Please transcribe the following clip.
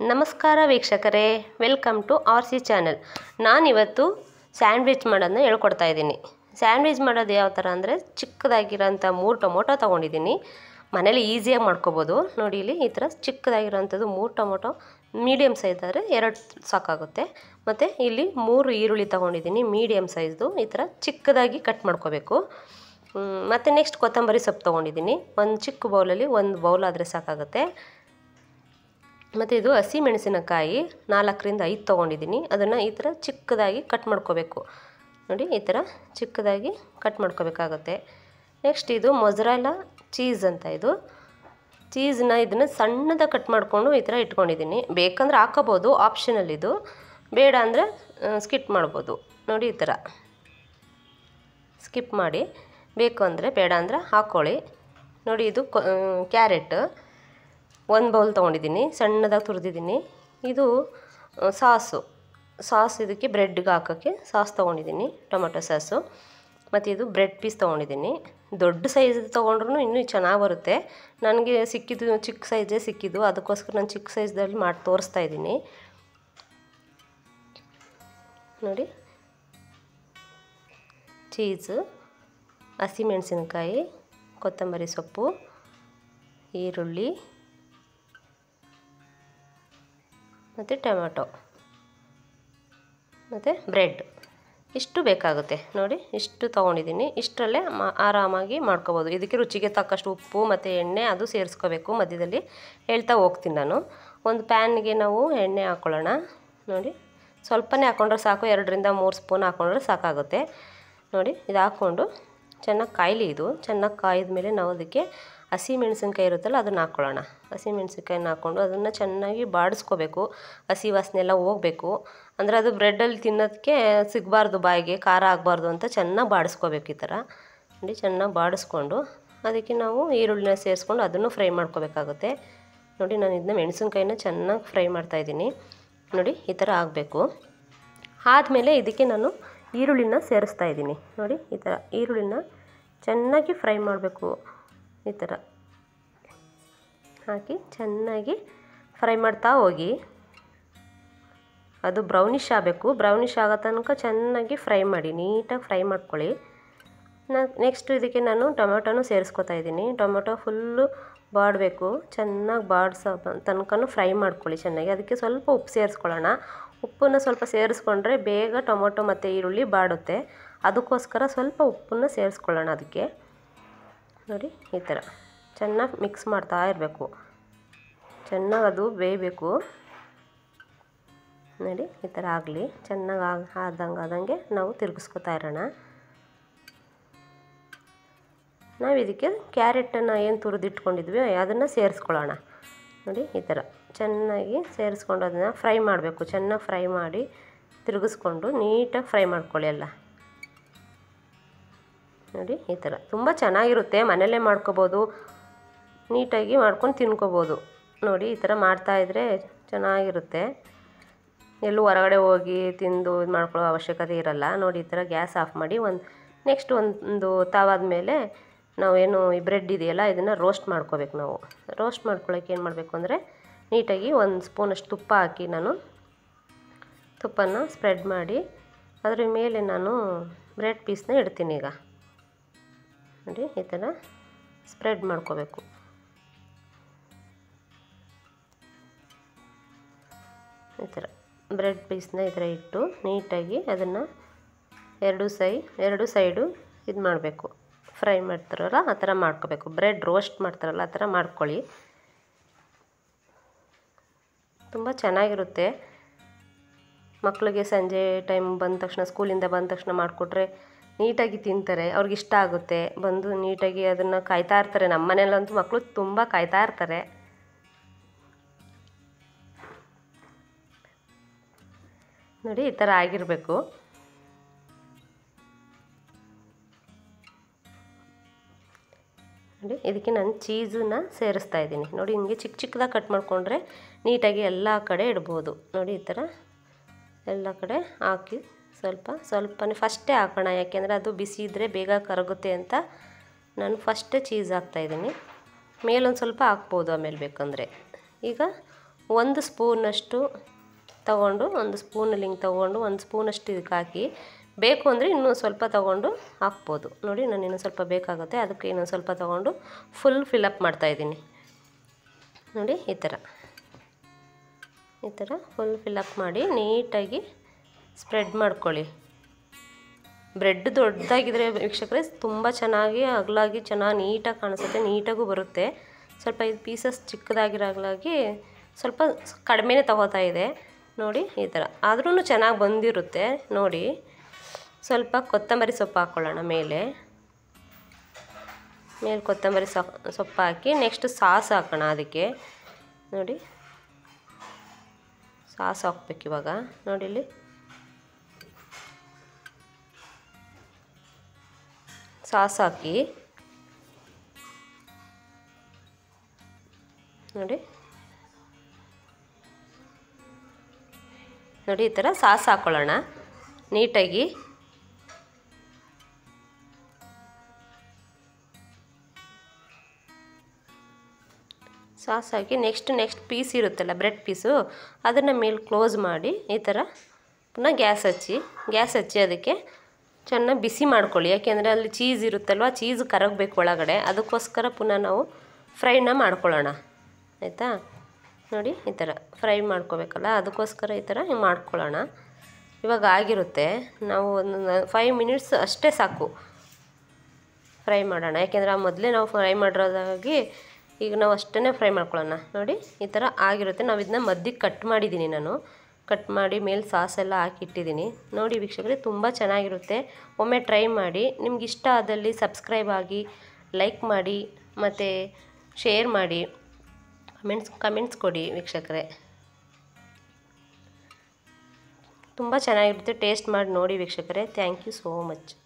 ನಮಸ್ಕಾರ ವೀಕ್ಷಕರೇ welcome to R C channel ನಾನಿವತ್ತು ಸ್ಯಾಂಡ್ವಿಚ್ ಮಾಡೋದನ್ನ ಹೇಳ್ಕೊಡ್ತಾ ಇದ್ದೀನಿ ಸ್ಯಾಂಡ್ವಿಚ್ ಮಾಡೋದು ಯಾವ ಥರ ಅಂದರೆ ಚಿಕ್ಕದಾಗಿರೋಂಥ ಮೂರು ಟೊಮೊಟೊ ತೊಗೊಂಡಿದ್ದೀನಿ ಮನೇಲಿ ಈಸಿಯಾಗಿ ಮಾಡ್ಕೋಬೋದು ನೋಡಿ ಇಲ್ಲಿ ಈ ಥರ ಚಿಕ್ಕದಾಗಿರೋಂಥದ್ದು ಮೂರು ಟೊಮೊಟೊ ಮೀಡಿಯಮ್ ಸೈಜ್ ಆದರೆ ಎರಡು ಸಾಕಾಗುತ್ತೆ ಮತ್ತು ಇಲ್ಲಿ ಮೂರು ಈರುಳ್ಳಿ ತೊಗೊಂಡಿದ್ದೀನಿ ಮೀಡಿಯಮ್ ಸೈಜ್ದು ಈ ಥರ ಚಿಕ್ಕದಾಗಿ ಕಟ್ ಮಾಡ್ಕೋಬೇಕು ಮತ್ತು ನೆಕ್ಸ್ಟ್ ಕೊತ್ತಂಬರಿ ಸೊಪ್ಪು ತೊಗೊಂಡಿದ್ದೀನಿ ಒಂದು ಚಿಕ್ಕ ಬೌಲಲ್ಲಿ ಒಂದು ಬೌಲ್ ಆದರೆ ಸಾಕಾಗುತ್ತೆ ಮತ್ತು ಇದು ಹಸಿ ಮೆಣಸಿನಕಾಯಿ ನಾಲ್ಕರಿಂದ ಐದು ತೊಗೊಂಡಿದ್ದೀನಿ ಅದನ್ನು ಈ ಥರ ಚಿಕ್ಕದಾಗಿ ಕಟ್ ಮಾಡ್ಕೋಬೇಕು ನೋಡಿ ಈ ಥರ ಚಿಕ್ಕದಾಗಿ ಕಟ್ ಮಾಡ್ಕೋಬೇಕಾಗುತ್ತೆ ನೆಕ್ಸ್ಟ್ ಇದು ಮೊಜರಾಲ ಚೀಸ್ ಅಂತ ಇದು ಚೀಸ್ನ ಇದನ್ನು ಸಣ್ಣದಾಗಿ ಕಟ್ ಮಾಡಿಕೊಂಡು ಈ ಥರ ಇಟ್ಕೊಂಡಿದ್ದೀನಿ ಬೇಕಂದ್ರೆ ಹಾಕೋಬೋದು ಆಪ್ಷನಲ್ ಇದು ಬೇಡ ಅಂದರೆ ಸ್ಕಿಪ್ ಮಾಡ್ಬೋದು ನೋಡಿ ಈ ಥರ ಸ್ಕಿಪ್ ಮಾಡಿ ಬೇಕು ಅಂದರೆ ಬೇಡ ಅಂದರೆ ಹಾಕ್ಕೊಳ್ಳಿ ನೋಡಿ ಇದು ಕ್ಯಾರೆಟ್ ಒಂದು ಬೌಲ್ ತೊಗೊಂಡಿದ್ದೀನಿ ಸಣ್ಣದಾಗಿ ತುರಿದಿದ್ದೀನಿ ಇದು ಸಾಸು ಸಾಸ್ ಇದಕ್ಕೆ ಬ್ರೆಡ್ಗೆ ಹಾಕೋಕ್ಕೆ ಸಾಸ್ ತೊಗೊಂಡಿದ್ದೀನಿ ಟೊಮೆಟೊ ಸಾಸು ಮತ್ತು ಇದು ಬ್ರೆಡ್ ಪೀಸ್ ತೊಗೊಂಡಿದ್ದೀನಿ ದೊಡ್ಡ ಸೈಜ್ ತೊಗೊಂಡ್ರೂ ಇನ್ನೂ ಚೆನ್ನಾಗಿ ಬರುತ್ತೆ ನನಗೆ ಸಿಕ್ಕಿದ್ದು ಚಿಕ್ಕ ಸೈಜೇ ಸಿಕ್ಕಿದ್ದು ಅದಕ್ಕೋಸ್ಕರ ನಾನು ಚಿಕ್ಕ ಸೈಜ್ದಲ್ಲಿ ಮಾಡಿ ತೋರಿಸ್ತಾ ಇದ್ದೀನಿ ನೋಡಿ ಚೀಸು ಹಸಿಮೆಣಸಿನಕಾಯಿ ಕೊತ್ತಂಬರಿ ಸೊಪ್ಪು ಈರುಳ್ಳಿ ಮತ್ತು ಟೊಮೆಟೊ ಮತ್ತು ಬ್ರೆಡ್ ಇಷ್ಟು ಬೇಕಾಗುತ್ತೆ ನೋಡಿ ಇಷ್ಟು ತೊಗೊಂಡಿದ್ದೀನಿ ಇಷ್ಟರಲ್ಲೇ ಮಾ ಆರಾಮಾಗಿ ಮಾಡ್ಕೋಬೋದು ಇದಕ್ಕೆ ರುಚಿಗೆ ತಕ್ಕಷ್ಟು ಉಪ್ಪು ಮತ್ತು ಎಣ್ಣೆ ಅದು ಸೇರಿಸ್ಕೋಬೇಕು ಮಧ್ಯದಲ್ಲಿ ಹೇಳ್ತಾ ಹೋಗ್ತೀನಿ ನಾನು ಒಂದು ಪ್ಯಾನ್ಗೆ ನಾವು ಎಣ್ಣೆ ಹಾಕ್ಕೊಳ್ಳೋಣ ನೋಡಿ ಸ್ವಲ್ಪನೇ ಹಾಕ್ಕೊಂಡ್ರೆ ಸಾಕು ಎರಡರಿಂದ ಮೂರು ಸ್ಪೂನ್ ಹಾಕ್ಕೊಂಡ್ರೆ ಸಾಕಾಗುತ್ತೆ ನೋಡಿ ಇದು ಹಾಕ್ಕೊಂಡು ಚೆನ್ನಾಗಿ ಕಾಯಲಿ ಇದು ಚೆನ್ನಾಗಿ ಕಾಯ್ದ ಮೇಲೆ ನಾವು ಅದಕ್ಕೆ ಹಸಿ ಮೆಣಸಿನ್ಕಾಯಿ ಇರುತ್ತಲ್ಲ ಅದನ್ನು ಹಾಕ್ಕೊಳ್ಳೋಣ ಹಸಿ ಮೆಣಸಿನ್ಕಾಯಿನ ಹಾಕ್ಕೊಂಡು ಅದನ್ನು ಚೆನ್ನಾಗಿ ಬಾಡಿಸ್ಕೋಬೇಕು ಹಸಿ ವಾಸನೆ ಎಲ್ಲ ಹೋಗಬೇಕು ಅಂದರೆ ಅದು ಬ್ರೆಡ್ಡಲ್ಲಿ ತಿನ್ನೋದಕ್ಕೆ ಸಿಗಬಾರ್ದು ಬಾಯಿಗೆ ಖಾರ ಆಗಬಾರ್ದು ಅಂತ ಚೆನ್ನಾಗಿ ಬಾಡಿಸ್ಕೋಬೇಕು ಈ ಥರ ನೋಡಿ ಚೆನ್ನಾಗಿ ಬಾಡಿಸ್ಕೊಂಡು ಅದಕ್ಕೆ ನಾವು ಈರುಳ್ಳಿನ ಸೇರಿಸ್ಕೊಂಡು ಅದನ್ನು ಫ್ರೈ ಮಾಡ್ಕೋಬೇಕಾಗುತ್ತೆ ನೋಡಿ ನಾನು ಇದನ್ನ ಮೆಣಸಿನ್ಕಾಯಿನ ಚೆನ್ನಾಗಿ ಫ್ರೈ ಮಾಡ್ತಾಯಿದ್ದೀನಿ ನೋಡಿ ಈ ಥರ ಆಗಬೇಕು ಆದಮೇಲೆ ಇದಕ್ಕೆ ನಾನು ಈರುಳ್ಳಿನ ಸೇರಿಸ್ತಾ ಇದ್ದೀನಿ ನೋಡಿ ಈ ಥರ ಈರುಳ್ಳಿನ ಚೆನ್ನಾಗಿ ಫ್ರೈ ಮಾಡಬೇಕು ಈ ಥರ ಹಾಕಿ ಚೆನ್ನಾಗಿ ಫ್ರೈ ಮಾಡ್ತಾ ಹೋಗಿ ಅದು ಬ್ರೌನಿಷ್ ಆಗಬೇಕು ಬ್ರೌನಿಷ್ ಆಗೋ ತನಕ ಚೆನ್ನಾಗಿ ಫ್ರೈ ಮಾಡಿ ನೀಟಾಗಿ ಫ್ರೈ ಮಾಡ್ಕೊಳ್ಳಿ ನೆಕ್ಸ್ಟ್ ಇದಕ್ಕೆ ನಾನು ಟೊಮೆಟೊನೂ ಸೇರಿಸ್ಕೊತಾ ಇದ್ದೀನಿ ಟೊಮೆಟೊ ಫುಲ್ಲು ಬಾಡಬೇಕು ಚೆನ್ನಾಗಿ ಬಾಡಿಸೋ ತನಕನೂ ಫ್ರೈ ಮಾಡ್ಕೊಳ್ಳಿ ಚೆನ್ನಾಗಿ ಅದಕ್ಕೆ ಸ್ವಲ್ಪ ಉಪ್ಪು ಸೇರಿಸ್ಕೊಳ್ಳೋಣ ಉಪ್ಪನ್ನು ಸ್ವಲ್ಪ ಸೇರಿಸ್ಕೊಂಡ್ರೆ ಬೇಗ ಟೊಮೊಟೊ ಮತ್ತು ಈರುಳ್ಳಿ ಬಾಡುತ್ತೆ ಅದಕ್ಕೋಸ್ಕರ ಸ್ವಲ್ಪ ಉಪ್ಪನ್ನು ಸೇರಿಸ್ಕೊಳ್ಳೋಣ ಅದಕ್ಕೆ ನೋಡಿ ಈ ಥರ ಚೆನ್ನಾಗಿ ಮಿಕ್ಸ್ ಮಾಡ್ತಾ ಇರಬೇಕು ಚೆನ್ನಾಗಿ ಅದು ಬೇಯಬೇಕು ನೋಡಿ ಈ ಥರ ಆಗಲಿ ಚೆನ್ನಾಗಿ ಆಗ ಆದಂಗೆ ಆದಂಗೆ ನಾವು ತಿರುಗಿಸ್ಕೊತಾ ಇರೋಣ ನಾವು ಇದಕ್ಕೆ ಕ್ಯಾರೆಟನ್ನು ಏನು ತುರಿದಿಟ್ಕೊಂಡಿದ್ವಿ ಅದನ್ನು ಸೇರಿಸ್ಕೊಳ್ಳೋಣ ನೋಡಿ ಈ ಥರ ಚೆನ್ನಾಗಿ ಸೇರಿಸ್ಕೊಂಡು ಅದನ್ನು ಫ್ರೈ ಮಾಡಬೇಕು ಚೆನ್ನಾಗಿ ಫ್ರೈ ಮಾಡಿ ತಿರುಗಿಸ್ಕೊಂಡು ನೀಟಾಗಿ ಫ್ರೈ ಮಾಡ್ಕೊಳ್ಳಿ ಎಲ್ಲ ನೋಡಿ ಈ ಥರ ತುಂಬ ಚೆನ್ನಾಗಿರುತ್ತೆ ಮನೆಯಲ್ಲೇ ಮಾಡ್ಕೋಬೋದು ನೀಟಾಗಿ ಮಾಡ್ಕೊಂಡು ತಿನ್ಕೋಬೋದು ನೋಡಿ ಈ ಥರ ಮಾಡ್ತಾಯಿದ್ರೆ ಚೆನ್ನಾಗಿರುತ್ತೆ ಎಲ್ಲೂ ಹೊರಗಡೆ ಹೋಗಿ ತಿಂದು ಇದು ಮಾಡ್ಕೊಳ್ಳೋ ಅವಶ್ಯಕತೆ ಇರಲ್ಲ ನೋಡಿ ಈ ಥರ ಗ್ಯಾಸ್ ಆಫ್ ಮಾಡಿ ಒಂದು ನೆಕ್ಸ್ಟ್ ಒಂದು ತಾವಾದ ಮೇಲೆ ನಾವೇನು ಈ ಬ್ರೆಡ್ ಇದೆಯಲ್ಲ ಇದನ್ನು ರೋಸ್ಟ್ ಮಾಡ್ಕೋಬೇಕು ನಾವು ರೋಸ್ಟ್ ಮಾಡ್ಕೊಳ್ಳೋಕೆ ಏನು ಮಾಡಬೇಕು ಅಂದರೆ ನೀಟಾಗಿ ಒಂದು ಸ್ಪೂನಷ್ಟು ತುಪ್ಪ ಹಾಕಿ ನಾನು ತುಪ್ಪನ ಸ್ಪ್ರೆಡ್ ಮಾಡಿ ಅದ್ರ ಮೇಲೆ ನಾನು ಬ್ರೆಡ್ ಪೀಸ್ನ ಇಡ್ತೀನಿ ಈಗ ನೋಡಿ ಈ ಥರ ಸ್ಪ್ರೆಡ್ ಮಾಡ್ಕೋಬೇಕು ಈ ಥರ ಬ್ರೆಡ್ ಪೀಸ್ನ ಈ ಥರ ಇಟ್ಟು ನೀಟಾಗಿ ಅದನ್ನು ಎರಡು ಸೈ ಎರಡು ಸೈಡು ಇದು ಮಾಡಬೇಕು ಫ್ರೈ ಮಾಡ್ತಾರಲ್ಲ ಆ ಥರ ಮಾಡ್ಕೋಬೇಕು ಬ್ರೆಡ್ ರೋಸ್ಟ್ ಮಾಡ್ತಾರಲ್ಲ ಆ ಥರ ಮಾಡ್ಕೊಳ್ಳಿ ತುಂಬ ಚೆನ್ನಾಗಿರುತ್ತೆ ಮಕ್ಕಳಿಗೆ ಸಂಜೆ ಟೈಮ್ ಬಂದ ತಕ್ಷಣ ಸ್ಕೂಲಿಂದ ಬಂದ ತಕ್ಷಣ ಮಾಡಿಕೊಟ್ರೆ ನೀಟಾಗಿ ತಿಂತಾರೆ ಅವ್ರಿಗೆ ಇಷ್ಟ ಆಗುತ್ತೆ ಬಂದು ನೀಟಾಗಿ ಅದನ್ನು ಕಾಯ್ತಾ ಇರ್ತಾರೆ ನಮ್ಮ ಮನೇಲಂತೂ ಮಕ್ಕಳು ತುಂಬ ಕಾಯ್ತಾ ಇರ್ತಾರೆ ನೋಡಿ ಈ ಥರ ಆಗಿರಬೇಕು ನೋಡಿ ಇದಕ್ಕೆ ನಾನು ಚೀಸನ್ನ ಸೇರಿಸ್ತಾ ಇದ್ದೀನಿ ನೋಡಿ ಹಿಂಗೆ ಚಿಕ್ಕ ಚಿಕ್ಕದಾಗಿ ಕಟ್ ಮಾಡಿಕೊಂಡ್ರೆ ನೀಟಾಗಿ ಎಲ್ಲ ಕಡೆ ಇಡ್ಬೋದು ನೋಡಿ ಈ ಥರ ಎಲ್ಲ ಕಡೆ ಹಾಕಿ ಸ್ವಲ್ಪ ಸ್ವಲ್ಪನೇ ಫಸ್ಟೇ ಹಾಕೋಣ ಯಾಕೆಂದರೆ ಅದು ಬಿಸಿ ಇದ್ದರೆ ಬೇಗ ಕರಗುತ್ತೆ ಅಂತ ನಾನು ಫಸ್ಟೇ ಚೀಸ್ ಹಾಕ್ತಾಯಿದ್ದೀನಿ ಮೇಲೊಂದು ಸ್ವಲ್ಪ ಹಾಕ್ಬೋದು ಆಮೇಲೆ ಬೇಕಂದರೆ ಈಗ ಒಂದು ಸ್ಪೂನಷ್ಟು ತಗೊಂಡು ಒಂದು ಸ್ಪೂನಲ್ಲಿ ಹಿಂಗೆ ತೊಗೊಂಡು ಒಂದು ಸ್ಪೂನಷ್ಟು ಇದಕ್ಕೆ ಹಾಕಿ ಬೇಕು ಅಂದರೆ ಇನ್ನೂ ಸ್ವಲ್ಪ ತೊಗೊಂಡು ಹಾಕ್ಬೋದು ನೋಡಿ ನಾನು ಇನ್ನೂ ಸ್ವಲ್ಪ ಬೇಕಾಗುತ್ತೆ ಅದಕ್ಕೆ ಇನ್ನೊಂದು ಸ್ವಲ್ಪ ತೊಗೊಂಡು ಫುಲ್ ಫಿಲಪ್ ಮಾಡ್ತಾಯಿದ್ದೀನಿ ನೋಡಿ ಈ ಥರ ಈ ಥರ ಫುಲ್ ಫಿಲಪ್ ಮಾಡಿ ನೀಟಾಗಿ ಸ್ಪ್ರೆಡ್ ಮಾಡ್ಕೊಳ್ಳಿ ಬ್ರೆಡ್ ದೊಡ್ಡದಾಗಿದ್ದರೆ ವೀಕ್ಷಕರೇ ತುಂಬ ಚೆನ್ನಾಗಿ ಅಗಲಾಗಿ ಚೆನ್ನಾಗಿ ನೀಟಾಗಿ ಕಾಣಿಸುತ್ತೆ ನೀಟಾಗೂ ಬರುತ್ತೆ ಸ್ವಲ್ಪ ಇದು ಪೀಸಸ್ ಚಿಕ್ಕದಾಗಿರೋಗ್ಲಾಗಿ ಸ್ವಲ್ಪ ಕಡಿಮೆನೇ ತಗೋತಾ ಇದೆ ನೋಡಿ ಈ ಥರ ಆದ್ರೂ ಚೆನ್ನಾಗಿ ಬಂದಿರುತ್ತೆ ನೋಡಿ ಸ್ವಲ್ಪ ಕೊತ್ತಂಬರಿ ಸೊಪ್ಪು ಹಾಕ್ಕೊಳ್ಳೋಣ ಮೇಲೆ ಮೇಲೆ ಕೊತ್ತಂಬರಿ ಸೊಪ್ಪು ಸೊಪ್ಪು ಹಾಕಿ ನೆಕ್ಸ್ಟ್ ಸಾಸ್ ಹಾಕೋಣ ಅದಕ್ಕೆ ನೋಡಿ ಸಾಸ್ ಹಾಕ್ಬೇಕು ಇವಾಗ ನೋಡಿ ಇಲ್ಲಿ ಸಾಸ್ ಹಾಕಿ ನೋಡಿ ನೋಡಿ ಈ ಥರ ಸಾಸ್ ಹಾಕ್ಕೊಳ್ಳೋಣ ನೀಟಾಗಿ ಸಾಸ್ ಹಾಕಿ ನೆಕ್ಸ್ಟ್ ನೆಕ್ಸ್ಟ್ ಪೀಸ್ ಇರುತ್ತಲ್ಲ ಬ್ರೆಡ್ ಪೀಸು ಅದನ್ನು ಮೇಲೆ ಕ್ಲೋಸ್ ಮಾಡಿ ಈ ಥರ ಪುನಃ ಗ್ಯಾಸ್ ಹಚ್ಚಿ ಗ್ಯಾಸ್ ಹಚ್ಚಿ ಅದಕ್ಕೆ ಚೆನ್ನಾಗಿ ಬಿಸಿ ಮಾಡ್ಕೊಳ್ಳಿ ಯಾಕೆಂದರೆ ಅಲ್ಲಿ ಚೀಸ್ ಇರುತ್ತಲ್ವ ಚೀಸ್ ಕರಗಬೇಕು ಒಳಗಡೆ ಅದಕ್ಕೋಸ್ಕರ ಪುನಃ ನಾವು ಫ್ರೈನ ಮಾಡ್ಕೊಳ್ಳೋಣ ಆಯಿತಾ ನೋಡಿ ಈ ಥರ ಫ್ರೈ ಮಾಡ್ಕೋಬೇಕಲ್ಲ ಅದಕ್ಕೋಸ್ಕರ ಈ ಥರ ಹಿಂಗೆ ಮಾಡ್ಕೊಳ್ಳೋಣ ಇವಾಗ ಆಗಿರುತ್ತೆ ನಾವು ಒಂದು ಫೈವ್ ಮಿನಿಟ್ಸ್ ಅಷ್ಟೇ ಸಾಕು ಫ್ರೈ ಮಾಡೋಣ ಯಾಕೆಂದರೆ ಆ ಮೊದಲೇ ನಾವು ಫ್ರೈ ಮಾಡಿರೋದಾಗಿ ಈಗ ನಾವು ಅಷ್ಟೇ ಫ್ರೈ ಮಾಡ್ಕೊಳ್ಳೋಣ ನೋಡಿ ಈ ಥರ ಆಗಿರುತ್ತೆ ನಾವು ಇದನ್ನ ಮಧ್ಯಕ್ಕೆ ಕಟ್ ಮಾಡಿದ್ದೀನಿ ನಾನು ಕಟ್ ಮಾಡಿ ಮೇಲೆ ಸಾಸ್ ಎಲ್ಲ ಹಾಕಿಟ್ಟಿದ್ದೀನಿ ನೋಡಿ ವೀಕ್ಷಕರೇ ತುಂಬ ಚೆನ್ನಾಗಿರುತ್ತೆ ಒಮ್ಮೆ ಟ್ರೈ ಮಾಡಿ ನಿಮ್ಗೆ ಇಷ್ಟ ಆದಲ್ಲಿ ಸಬ್ಸ್ಕ್ರೈಬ್ ಆಗಿ ಲೈಕ್ ಮಾಡಿ ಮತ್ತು ಶೇರ್ ಮಾಡಿ ಕಮೆಂಟ್ಸ್ ಕಮೆಂಟ್ಸ್ ಕೊಡಿ ವೀಕ್ಷಕರೇ ತುಂಬ ಚೆನ್ನಾಗಿರುತ್ತೆ ಟೇಸ್ಟ್ ಮಾಡಿ ನೋಡಿ ವೀಕ್ಷಕರೇ ಥ್ಯಾಂಕ್ ಯು ಸೋ ಮಚ್